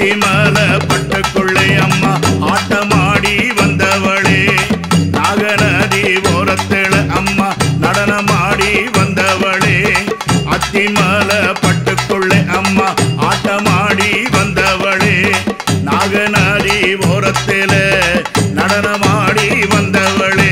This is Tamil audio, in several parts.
அத்திமல பட்டுக்குள்ளே அம்மா ஆட்டமாடி வந்தவளே நாகநதி ஓரத்தில அம்மா நடனமாடி வந்தவளே அத்திமல பட்டுக்குள்ளே அம்மா ஆட்டமாடி வந்தவளே நாகநதி ஓரத்தில நடனமாடி வந்தவளே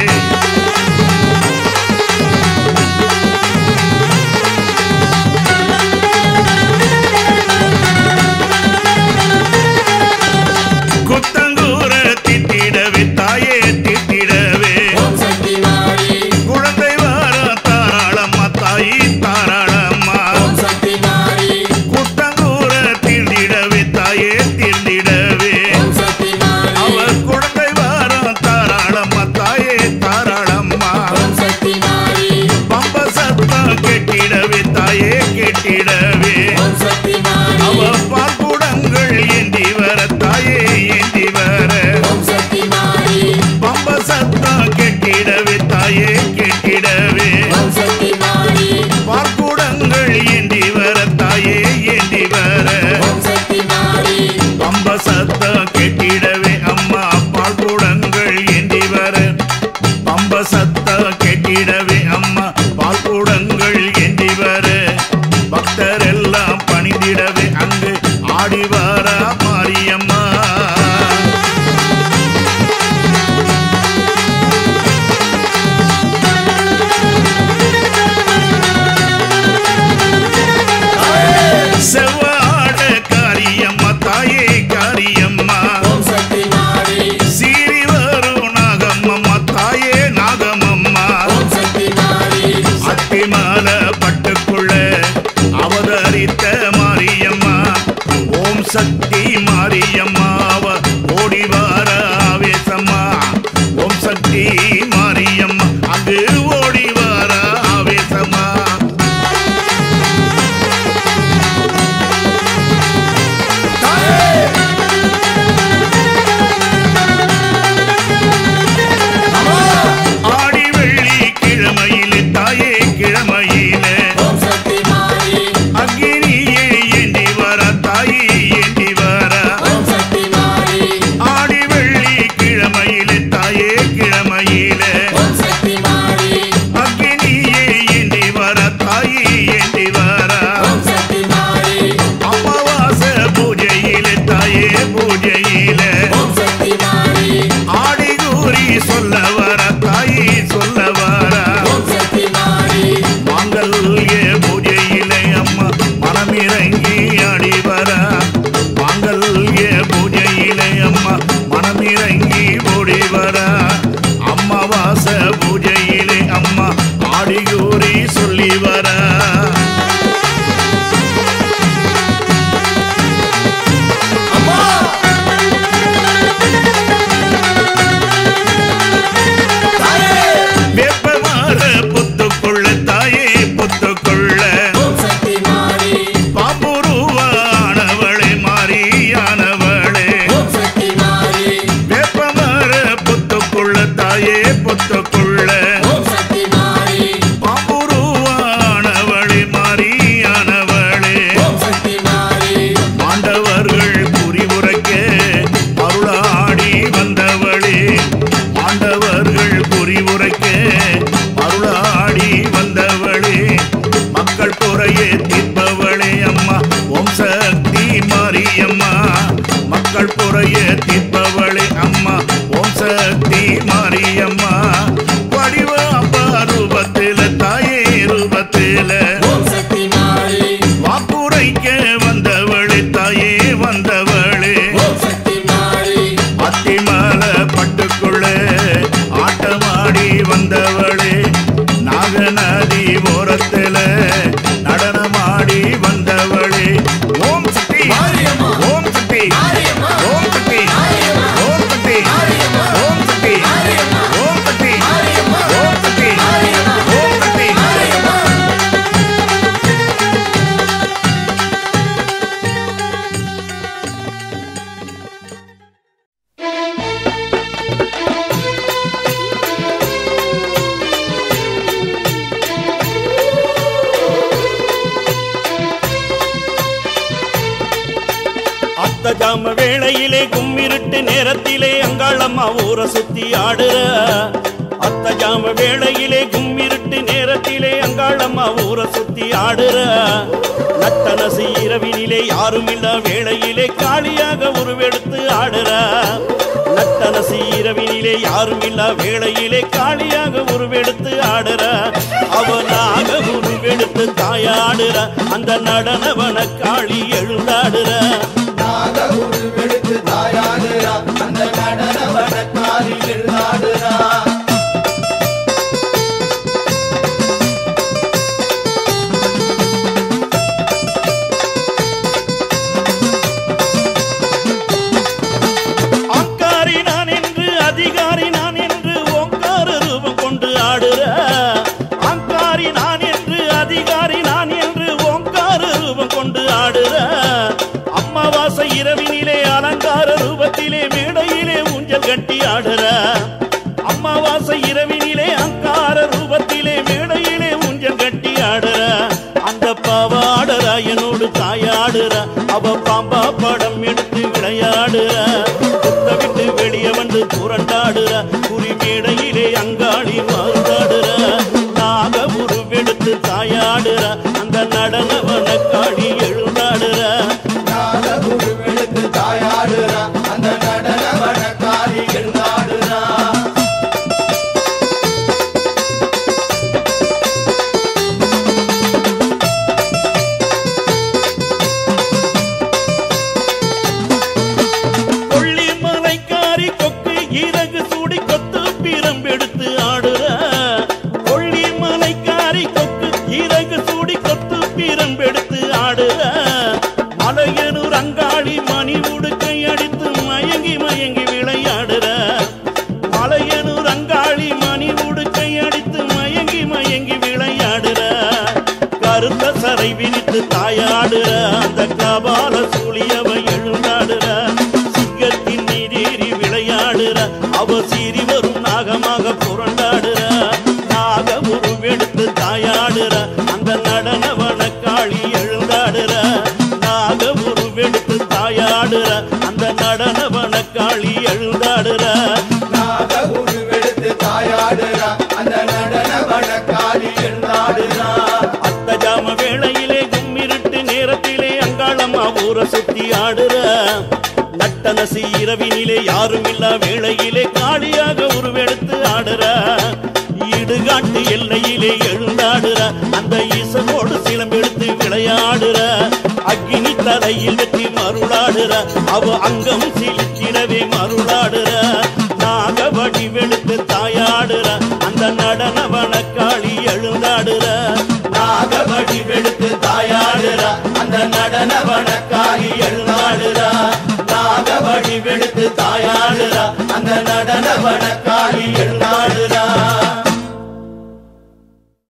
குத்தங்கூர திட்டிடவே தாயே திட்டிடவே ஓம் சக்தி மாரி குழந்தை வார தாராளம்மா தாயி தாராளம்மா ஓம் சக்தி மாரி குத்தங்கூர திண்டிடவே தாயே திண்டிடவே ஓம் சக்தி மாரி அவர் குழந்தை வார தாராளம்மா தாயே தாராளம்மா ஓம் சக்தி மாரி பம்ப சத்தம் கெட்டிடவே தாயே கெட்டிடவே ஓம் சக்தி மாரி அவ பால் குடங்கள் ஏந்தி வர தாயே ஏந்தி வர ஓம் சக்தி மாரி பம்ப சத்தம் கெட்டிடவே தாயே கெட்டிடவே ஓம் சக்தி மாரி பார்க்குடங்கள் ஏந்தி வர தாயே ஏந்தி வர ஓம் சக்தி மாரி பம்ப சத்தம் கெட்டிடவே அம்மா பால்குடங்கள் ஏந்தி வர பம்ப சத்தம் கெட்டிடவே அம்மா பால்குடங்கள் ஏந்தி வர பக்தர் எல்லாம் பணிந்திடவே அங்கு ஆடி வர மாரியம்மா செவ்வாட காரியம்மா தாயே காரியம்மா ஓம் சக்தி மாரி சீறி வரும் நாகம்மம்மா தாயே நாகமம்மா ஓம் சக்தி மாரி அத்திமால பட்டுக்குள்ள அவதரித்த மாரியம்மா ஓம் சக்தி மாரியம்மா அவ ஓடி வார ஆவேசம்மா ஓம் சக்தி மாரியம்மா அங்கு ஓடி வார ஆவேசம்மா ஆடி வெள்ளி கிழமையிலே தாயே கிழமையிலே ஓம் சக்தி மாரி அக்னியே ஏந்தி வர தாயே ஏந்தி வர ஓம் சக்தி மாரி ஆடி வெள்ளி கிழமையிலே தாயே கிழமையிலே ஓம் சக்தி மாரி அக்னியே ஏந்தி வர தாயே ஏந்தி வர ஓம் சக்தி மாரி அமாவாச பூஜையிலே தாயே பூஜையிலே ஓம் சக்தி மாரி ஆடி கூறி சொல்ல வர தாயே சொல்ல வர ஓம் சக்தி மாரி மாங்கல்ய பூஜையிலே அம்மா மனமிறங்கி ஆடி வர மாங்கல்ய பூஜையிலே அம்மா மனமிறங்கி ஓடி வர அம்மாவாச பூஜையிலே அம்மா ஆடி கூறி சொல்லி வர வேப்பமாற புத்துக்குள்ள தாயே புத்துக்குள்ள ஓம் சக்தி மாரி பாப்புருவானவளே மாறியானவளே ஓம் சக்தி மாரி வேப்பமர புத்துக்குள்ள தாயே புத்துக்குள்ள ஓம் சக்தி மாரி பாப்புருவானவளே மாறியானவளே ஓம் சக்தி மாரி ஆண்டவர்கள் புரிவுரைக்க அருளாடி வந்தவளே ஆண்டவர்கள் புரிவுரைக்க அருளாடி வந்தவளே மக்கள் குறையே தீர்ப்பவளே அம்மா ஓம் சக்தி மாரியம்மா மக்கள் குறைய தீர்ப்பவளே அம்மா ஓம் சக்தி மாரியம்மா வடிவ அப்பா ரூபத்தில தாயே ரூபத்தில ஓம் சக்தி மாரி வாக்குரைக்க வந்தவளே தாயே வந்தவளே ஓம் சக்தி மாரி அத்திமல பட்டுக்குள்ளே ஆட்டமாடி வந்தவளே நாகநதி ஓரத்தில நடனமாடி வந்தவளே ஓம் சக்தி மாரியம்மா. ஓம் சக்தி மாரியம்மா. ஓம் சக்தி மாரியம்மா. ஓம் சக்தி மாரியம்மா. ஓம் சக்தி மாரியம்மா. ஓம் வேளையிலே கும்மிருட்டு நேரத்திலே அங்காளம்மா ஊரை சுத்தி ஆடுற அத்தஜாம வேளையிலே கும்மிருட்டு நேரத்திலே அங்காளம்மா ஊரை சுத்தி ஆடுற நட்டனசி இரவினிலே யாரும் இல்ல வேளையிலே காளியாக உருவெடுத்து ஆடுற நட்டனசி இரவினிலே யாரும் இல்ல வேளையிலே காளியாக உருவெடுத்து ஆடுற அவனாக உருவெடுத்து தாயாடுற அந்த நடனவன காளி எழுந்தாடுற நாக உருவெடுத்து தாயாடுறா அந்த நடன வடக்காரி எழுதாடுறா ஆங்காரி நான் என்று அதிகாரி நான் என்று ஓங்கார ரூபம் கொண்டு ஆடுற ஆங்காரி நான் என்று அதிகாரி நான் என்று ஓங்கார ரூபம் கொண்டு ஆடுற அம்மாவாசை இரவினிலே அலங்கார ரூபத்திலே மேடையிலே ஊஞ்சல் கட்டி ஆடுற அம்மாவாசை இரவினிலே அங்கார ரூபத்திலே மேடையிலே ஊஞ்சல் கட்டி ஆடுற அந்த பாவாடரா என்னோடு தாயாடுற அவ பாம்பா படம் எடுத்து விளையாடுற குத்த விட்டு வெளியே வந்து புரண்டாடுற குறி மேடையிலே அங்காளி மாறுதாடுற நாக உருவெடுத்து தாயாடுற அந்த நடனவன காளி எழுந்தாடுற நாக உருவெடுத்து தாயாடுறா அந்த நடன வடக்காரி எழுதாடுறா கொள்ளி மலைக்காரி கொக்கு இறகு சூடி கொத்து பிரம்பெடுத்து ஆடுற கொள்ளி மலைக்காரி கொக்கு இறகு சூடி கொத்து பிரம்பெடுத்து ஆடுற மலையனூர் அங்காளி மணி உடுக்கை அடித்து மயங்கி மயங்கி விளையாடுற மலையனூர் அங்காளி மணி உடுக்கை அடித்து மயங்கி மயங்கி விளையாடுற கருத்த சரை விரித்து தாயாடுற அந்த கபால சூழியவ எழுந்தாடுற சிங்கத்தின் நீரேறி விளையாடுற அவ சீறி வரும் நாகமாக புரண்டாடுற நாக உருவெடுத்து தாயாடுற அந்த நடனவன காளி எழுந்தாடுற நாக உருவெடுத்து தாயாடுற அந்த நடனவன காளி எழுந்தாடுற நாக உருவெடுத்து தாயாடுறா அந்த நடன வடக்காரி எழுதாடுறா அத்தஜாம வேளையிலே கும்மிருட்டு நேரத்திலே அங்காளம்மா ஊரை சுத்தி ஆடுற நட்டனசி இரவினிலே யாரும் இல்லா வேளையிலே காளியாக உருவெடுத்து ஆடுற இடுகாட்டு எல்லையிலே எழுந்தாடுற அந்த ஈசனோடு சிலம்பெடுத்து விளையாடுற அக்னி தலையில் வெற்றி மருளாடுற அவ அங்கம் சிலிச்சிடவே மருளாடுற நாக வடிவெடுத்து தாயாடுற அந்த நடனவன காளி எழுந்தாடுற நாக வடிவெடுத்து தாயாடுறா அந்த நடன வடக்காரி எழுதாடுறா நாக வடிவெடுத்து தாயாடுறா